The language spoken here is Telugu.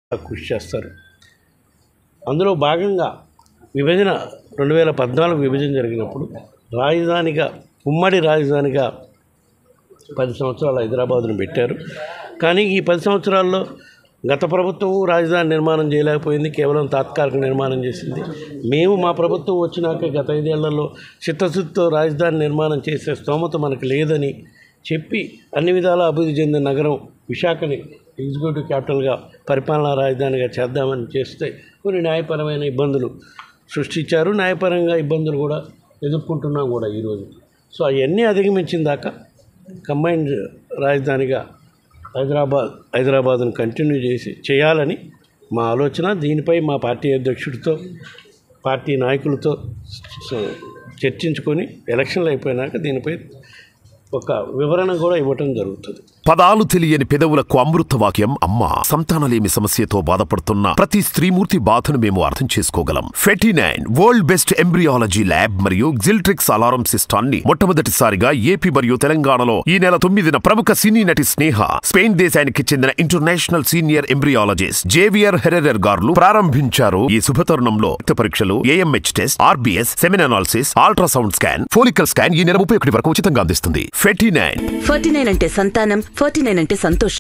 కృషి చేస్తారు అందులో భాగంగా విభజన రెండు వేల పద్నాలుగు విభజన జరిగినప్పుడు రాజధానిగా ఉమ్మడి రాజధానిగా పది సంవత్సరాలు హైదరాబాదును పెట్టారు కానీ ఈ పది సంవత్సరాల్లో గత ప్రభుత్వం రాజధాని నిర్మాణం చేయలేకపోయింది కేవలం తాత్కాలిక నిర్మాణం చేసింది మేము మా ప్రభుత్వం వచ్చినాక గత ఐదేళ్లలో చిత్తశుద్ధితో రాజధాని నిర్మాణం చేసే స్తోమత మనకు లేదని చెప్పి అన్ని విధాల అభివృద్ధి చెందిన నగరం విశాఖని ఎగ్జిక్యూటివ్ క్యాపిటల్గా పరిపాలనా రాజధానిగా చేద్దామని చేస్తే కొన్ని న్యాయపరమైన ఇబ్బందులు సృష్టించారు న్యాయపరంగా ఇబ్బందులు కూడా ఎదుర్కొంటున్నాం కూడా ఈరోజు సో అవన్నీ అధిగమించిన దాకా కంబైన్డ్ రాజధానిగా హైదరాబాద్ హైదరాబాద్ను కంటిన్యూ చేసి చేయాలని మా ఆలోచన దీనిపై మా పార్టీ అధ్యక్షుడితో పార్టీ నాయకులతో స- చర్చించుకొని ఎలక్షన్లు అయిపోయినాక దీనిపై ఒక వివరణ కూడా ఇవ్వటం జరుగుతుంది పదాలు తెలియని పెదవులకు అమృత వాక్యం అమ్మ సంతానలేమి సమస్యతో బాధపడుతున్న ప్రతి స్త్రీమూర్తి బాధను మేము అర్థం చేసుకోగలం ఫెటీ nine world best embryology lab మరియు జిల్ట్రిక్స్ అలారం సిస్టాన్ని మొట్టమొదటిసారిగా ఏపీ మరియు తెలంగాణలో ఈ నెల తొమ్మిదిన ప్రముఖ సినీ నటి స్నేహ స్పెయిన్ దేశానికి చెందిన international senior embryologist Javier Herrera గారు ప్రారంభించారు ఈ శుభతరుణంలో రక్త పరీక్షలు AMH test RBS semen analysis ultrasound scan follicle scan ఈ నెల ముప్పై ఒకటి వరకు ఉచితంగా అందిస్తుంది ఫెటీ నైన్ ఫార్టీ నైన్ అంటే సంతానం ఫార్టీ నైన్ అంటే సంతోషం